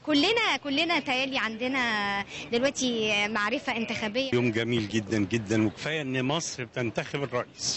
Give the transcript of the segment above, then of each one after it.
كلنا كلنا تيالي عندنا دلوقتي معرفه انتخابيه يوم جميل جدا جدا وكفايه ان مصر بتنتخب الرئيس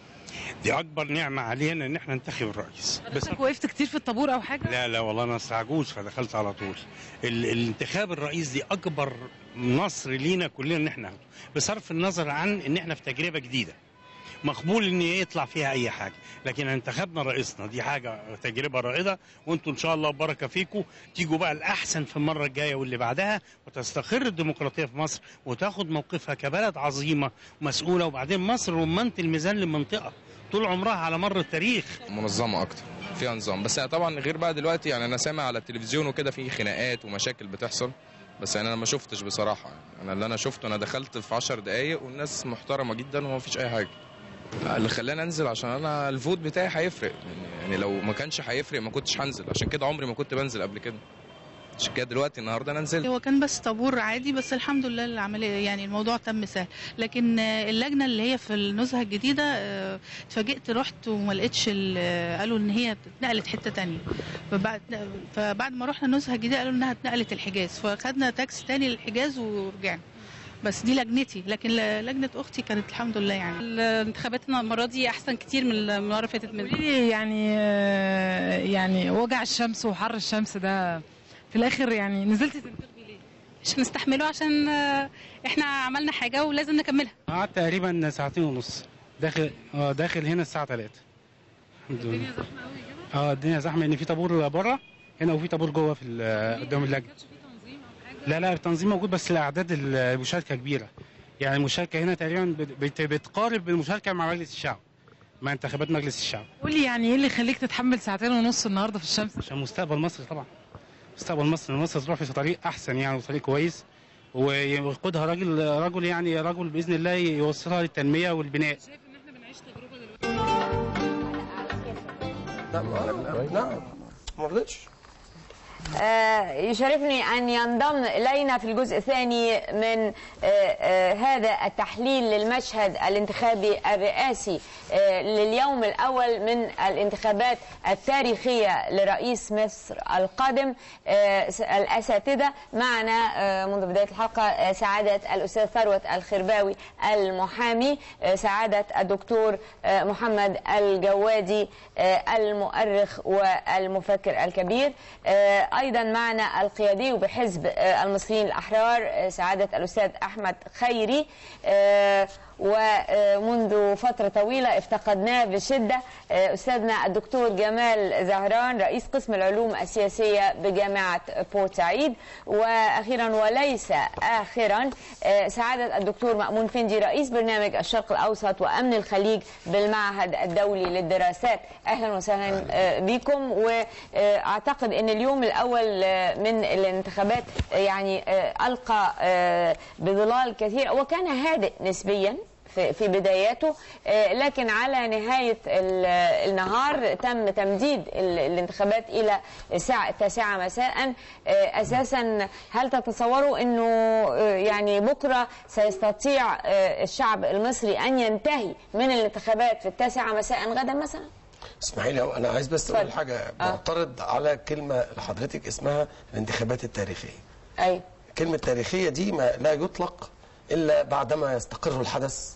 دي اكبر نعمه علينا ان احنا ننتخب الرئيس بس حضرتك وقفت كتير في الطابور او حاجه لا لا والله انا أصل عجوز فدخلت على طول ال- الانتخاب الرئيس دي اكبر نصر لينا كلنا ان احنا ناخده بصرف النظر عن ان احنا في تجربه جديده مقبول ان يطلع فيها اي حاجه لكن انتخبنا رئيسنا دي حاجه تجربه رائده وانتم ان شاء الله بركه فيكم تيجوا بقى الاحسن في المره الجايه واللي بعدها وتستقر الديمقراطيه في مصر وتاخد موقفها كبلد عظيمه مسؤوله وبعدين مصر رمانه الميزان للمنطقه طول عمرها على مر التاريخ منظمه اكتر فيها نظام بس طبعا غير بقى دلوقتي يعني انا سامع على التلفزيون وكده في خناقات ومشاكل بتحصل بس يعني انا ما شفتش بصراحه انا اللي انا شفته انا دخلت في 10 دقايق والناس محترمه جدا وما فيش اي حاجه اللي خلاني انزل عشان انا الفوت بتاعي هيفرق يعني- يعني لو ما كانش هيفرق ما كنتش هنزل عشان كده عمري ما كنت بنزل قبل كده عشان كده دلوقتي النهارده انا نزلت هو كان بس طابور عادي بس الحمد لله العمليه يعني الموضوع تم سهل لكن آه، اللجنه اللي هي في النزهه الجديده آه، اتفاجئت رحت وما لقيتش ال- قالوا ان هي اتنقلت حته تانية فبعد فبعد ما رحنا النزهه الجديده قالوا انها اتنقلت الحجاز فخدنا تاكسي تاني للحجاز ورجعنا بس دي لجنتي لكن ل- لجنه اختي كانت الحمد لله يعني انتخاباتنا المره دي احسن كتير من المره اللي فاتت من قولي لي يعني آه، يعني وجع الشمس وحر الشمس ده في الاخر يعني نزلتي تنتخبي ليه؟ مش هنستحمله عشان آه، احنا عملنا حاجه ولازم نكملها قعدت تقريبا ساعتين ونص داخل اه داخل هنا الساعة 3 الحمد لله الدنيا زحمه قوي كده اه الدنيا زحمة ان في طابور بره هنا وفي طابور جوه في ال- قدام اللجنة كانش في تنظيم او حاجه لا لا التنظيم موجود بس الاعداد المشاركة كبيرة يعني المشاركة هنا تقريبا بت- بت- بتقارب بالمشاركة مع مجلس الشعب مع انتخابات مجلس الشعب قولي يعني ايه اللي يخليك تتحمل ساعتين ونص النهارده في الشمس عشان مستقبل مصر طبعا مستقبل مصر إن مصر تروح في طريق احسن يعني وطريق كويس ويقودها راجل رجل يعني رجل باذن الله يوصلها للتنميه والبناء شايف ان احنا بنعيش تجربه دلوقتي لا ما لا ما رضيتش آه، يشرفني أن ينضم إلينا في الجزء الثاني من آه، آه، هذا التحليل للمشهد الانتخابي الرئاسي آه، لليوم الأول من الانتخابات التاريخية لرئيس مصر القادم آه، س- الأساتذة معنا آه، منذ بداية الحلقة آه، سعادة الأستاذ ثروت الخرباوي المحامي آه، سعادة الدكتور آه، محمد الجوادي آه، المؤرخ والمفكر الكبير آه، أيضا معنا القيادي بحزب آه، المصريين الأحرار آه، سعادة الأستاذ أحمد خيري آه، ومنذ فترة طويلة افتقدناه بشدة آه، أستاذنا الدكتور جمال زهران رئيس قسم العلوم السياسية بجامعة بورسعيد وأخيرا وليس آخرا آه، سعادة الدكتور مأمون فندي رئيس برنامج الشرق الأوسط وأمن الخليج بالمعهد الدولي للدراسات أهلا وسهلا آه، بكم وأعتقد أن اليوم الأول آه، من الانتخابات آه، يعني آه، ألقى آه، بظلال كثير وكان هادئ نسبيا في في بداياته آه، لكن على نهاية ال- النهار تم تمديد ال- الانتخابات إلى الساعة التاسعة مساء آه، أساسا هل تتصوروا أنه آه، يعني بكرة سيستطيع آه، الشعب المصري أن ينتهي من الانتخابات في التاسعة مساء غدا مثلا؟ اسمحي لي انا عايز بس اقول اتفضل. حاجه معترض على كلمه لحضرتك اسمها الانتخابات التاريخيه أي كلمه تاريخيه دي ما لا يطلق الا بعدما يستقر الحدث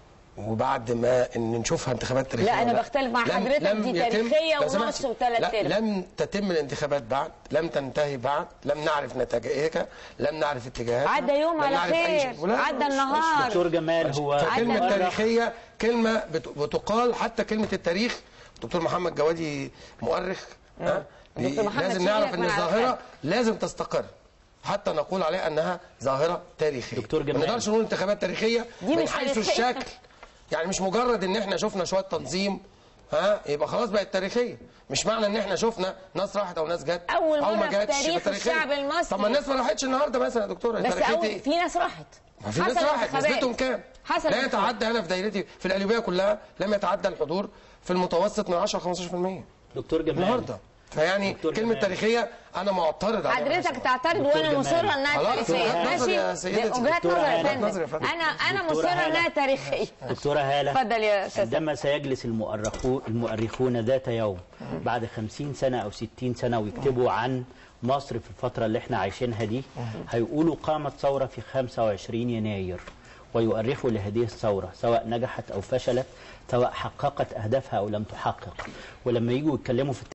وبعد ما ان نشوفها انتخابات تاريخيه لا، أنا ولا. بختلف مع لم- حضرتك، لم دي يتم- تاريخية لا، ونص سمعتي؟ وثلاث لا، أرباع. لم تتم الانتخابات بعد لم تنتهي بعد لم نعرف نتائجها لم نعرف اتجاهاتها عدى يوم لم على نعرف أي خير شيء. ولا- عدى مش- مش- النهار دكتور جمال هو فكلمة عدى- تاريخية كلمة بت- بتقال حتى كلمة التاريخ دكتور محمد جوادي مؤرخ ها دي دكتور محمد لازم شيخ نعرف ان من على الظاهرة الخلف. لازم تستقر حتى نقول عليها انها ظاهرة تاريخية دكتور جمال. ما نقدرش نقول انتخابات تاريخية دي من مش حيث تاريخية. الشكل يعني مش مجرد ان احنا شفنا شوية تنظيم ها يبقى خلاص بقت تاريخية مش معنى ان احنا شفنا ناس راحت او ناس جت أول او ما مرة في جاتش تاريخ يبقى تاريخية. الشعب المصري. طب ما الناس ما راحتش النهارده مثلا يا دكتور بس تاريخية أول إيه؟ في ناس راحت ما في ناس حصل راحت انتخابات. نسبتهم كام؟ حصل لا انتخابات. يتعدى انا في دايرتي في القليوبيه كلها لم يتعدى الحضور في المتوسط من 10 ل 15% دكتور جمال النهارده فيعني دكتور كلمه جمال. تاريخيه انا معترض عليها حضرتك تعترض دكتور وانا جمال. مصره انها خلاص، تاريخيه وجهات نظر ماشي يا سيدتي. وجهات دكتورة نظر يا هالة. وجهات نظر يا فندم فندم. انا انا دكتورة مصره هالة. انها تاريخيه دكتورة هالة اتفضل يا استاذ عندما سيجلس المؤرخون المؤرخون ذات يوم بعد خمسين سنة أو ستين سنة ويكتبوا عن مصر في الفترة اللي احنا عايشينها دي هيقولوا قامت ثورة في 25 يناير ويؤرخوا لهذه الثورة سواء نجحت أو فشلت سواء حققت أهدافها أو لم تحقق ولما يجوا يتكلموا في